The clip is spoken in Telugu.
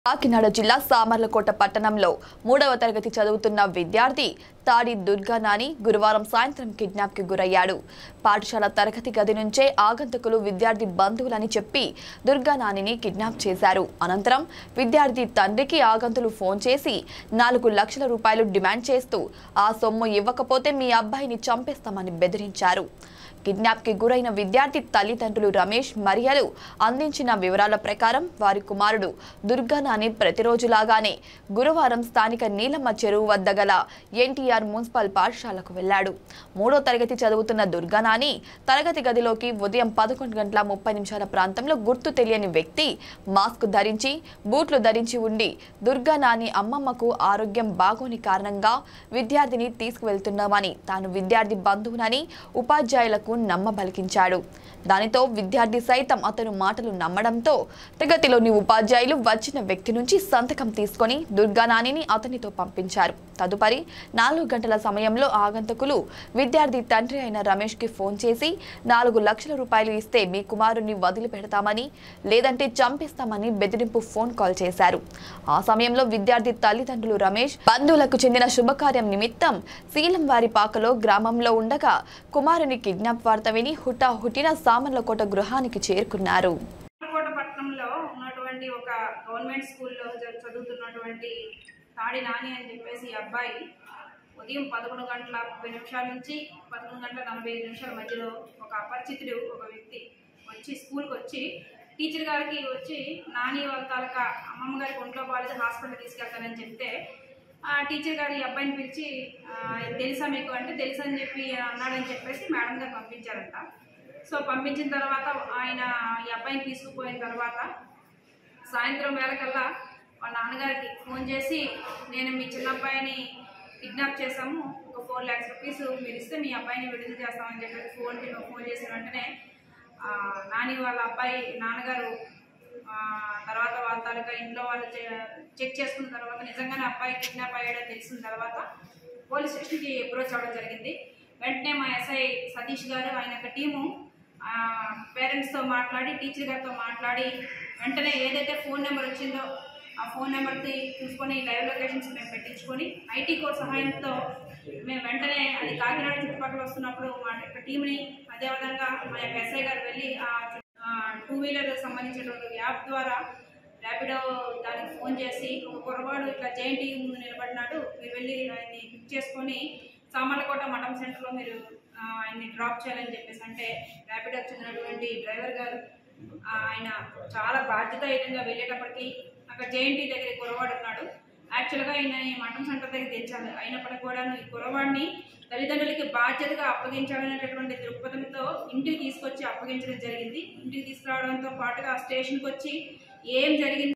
కాకినాడ జిల్లా సామర్లకోట పట్టణంలో మూడవ తరగతి చదువుతున్న విద్యార్థి తాడి దుర్గా నాని గురువారం సాయంత్రం కిడ్నాప్ కి గురయ్యాడు పాఠశాల తరగతి గది నుంచే ఆగంతకులు విద్యార్థి బంధువులని చెప్పి దుర్గా నానిని కిడ్నాప్ చేశారు అనంతరం విద్యార్థి తండ్రికి ఆగంతులు ఫోన్ చేసి నాలుగు లక్షల రూపాయలు డిమాండ్ చేస్తూ ఆ సొమ్ము ఇవ్వకపోతే మీ అబ్బాయిని చంపేస్తామని బెదిరించారు కిడ్నాప్ కి గురైన విద్యార్థి తల్లిదండ్రులు రమేష్ మరియలు అందించిన వివరాల ప్రకారం వారి కుమారుడు దుర్గానాని ప్రతిరోజులాగానే గురువారం స్థానిక నీలమ్మ చెరువు వద్ద గల ఎన్టీఆర్ మున్సిపల్ పాఠశాలకు వెళ్లాడు మూడో తరగతి చదువుతున్న దుర్గానాని తరగతి గదిలోకి ఉదయం పదకొండు గంటల ముప్పై నిమిషాల ప్రాంతంలో గుర్తు తెలియని వ్యక్తి మాస్క్ ధరించి బూట్లు ధరించి ఉండి దుర్గానాని అమ్మమ్మకు ఆరోగ్యం బాగోని కారణంగా విద్యార్థిని తీసుకువెళ్తున్నామని తాను విద్యార్థి బంధువునని ఉపాధ్యాయులకు నమ్మబలికించాడు దానితో విద్యార్థి సైతం అతను మాటలు నమ్మడంతో తరగతిలోని ఉపాధ్యాయులు వచ్చిన వ్యక్తి నుంచి సంతకం తీసుకొని దుర్గానానిని అతనితో పంపించారు తదుపరి నాలుగు గంటల సమయంలో ఆగంతకులు విద్యార్థి తండ్రి అయిన రమేష్ కి ఫోన్ చేసి నాలుగు లక్షల రూపాయలు ఇస్తే మీ కుమారుణ్ణి వదిలిపెడతామని లేదంటే చంపేస్తామని బెదిరింపు ఫోన్ కాల్ చేశారు ఆ సమయంలో విద్యార్థి తల్లిదండ్రులు రమేష్ బంధువులకు చెందిన శుభకార్యం నిమిత్తం శీలంవారి పాకలో గ్రామంలో ఉండగా కుమారుని కిడ్నాప్ వార్త విని హుటాహుటిన సామర్లకోట గృహానికి చేరుకున్నారు కోట పట్టణంలో ఉన్నటువంటి ఒక గవర్నమెంట్ స్కూల్లో జ- చదువుతున్నటువంటి తాడి నాని అని చెప్పేసి ఈ అబ్బాయి ఉదయం పదకొండు గంటల ముప్పై నిమిషాల నుంచి పదకొండు గంటల నలభై ఐదు నిమిషాల మధ్యలో ఒక అపరిచితుడు ఒక వ్యక్తి వచ్చి స్కూల్కి వచ్చి టీచర్ గారికి వచ్చి నాని వాళ్ళ తాలూకా అమ్మమ్మ గారికి ఒంట్లో బాగాలేదు హాస్పిటల్ తీసుకెళ్తానని చెప్తే ఆ టీచర్ గారు ఈ అబ్బాయిని పిలిచి "ఆ, తెలుసా మీకు అంటే తెలుసా అని చెప్పి అన్నాడని చెప్పేసి మేడం గారు పంపించారంట సో పంపించిన తర్వాత ఆయన ఈ అబ్బాయిని తీసుకుపోయిన తర్వాత సాయంత్రం వేళకల్లా వాళ్ళ నాన్నగారికి ఫోన్ చేసి నేను మీ చిన్న అబ్బాయిని కిడ్నాప్ చేశాము ఒక ఫోర్ ల్యాక్స్ రూపీస్ మీరు ఇస్తే మీ అబ్బాయిని విడుదల చేస్తామని చెప్పి ఫోన్ ఫోన్ చేసిన వెంటనే ఆ, నాని వాళ్ళ అబ్బాయి నాన్నగారు ఆ, తర్వాత వాళ్ళ తాలూకా ఇంట్లో వాళ్ళు చె- చెక్ చేసుకున్న తర్వాత నిజంగానే అబ్బాయి కిడ్నాప్ అయ్యాడని తెలిసిన తర్వాత పోలీస్ స్టేషన్కి అప్రోచ్ అవ్వడం జరిగింది వెంటనే మా ఎస్ఐ సతీష్ గారు ఆయన యొక్క టీము పేరెంట్స్తో మాట్లాడి టీచర్ గారితో మాట్లాడి వెంటనే ఏదైతే ఫోన్ నెంబర్ వచ్చిందో ఆ ఫోన్ నెంబర్కి చూసుకొని లైవ్ లొకేషన్స్ మేము పెట్టించుకొని ఐటీ కోర్ సహాయంతో మేము వెంటనే అది కాకినాడ చుట్టుపక్కల వస్తున్నప్పుడు మా యొక్క టీంని అదేవిధంగా మా యొక్క ఎస్ఐ గారు వెళ్ళి ఆ టూ వీలర్ సంబంధించినటువంటి యాప్ ద్వారా ర్యాపిడో దానికి ఫోన్ చేసి ఒక కుర్రవాడు ఇట్లా జేఎన్టీ ముందు నిలబడినాడు మీరు వెళ్ళి ఆయన్ని పిక్ చేసుకొని సామర్లకోట మఠం సెంటర్లో మీరు ఆ, ఆయన్ని డ్రాప్ చేయాలని చెప్పేసి అంటే ర్యాపిడోకి చెందినటువంటి డ్రైవర్ గారు ఆ, ఆయన చాలా బాధ్యతాయుతంగా వెళ్ళేటప్పటికి అక్కడ జేఎన్టీ దగ్గర కురవాడు ఉన్నాడు యాక్చువల్గా ఆయన ఈ మఠం సెంటర్ దగ్గర తెచ్చాలి అయినప్పటికీ కూడా ఈ కురవాడిని తల్లిదండ్రులకి బాధ్యతగా అప్పగించాలనేటటువంటి దృక్పథంతో ఇంటికి తీసుకొచ్చి అప్పగించడం జరిగింది ఇంటికి తీసుకురావడంతో పాటుగా స్టేషన్కి వచ్చి ఏం జరిగింది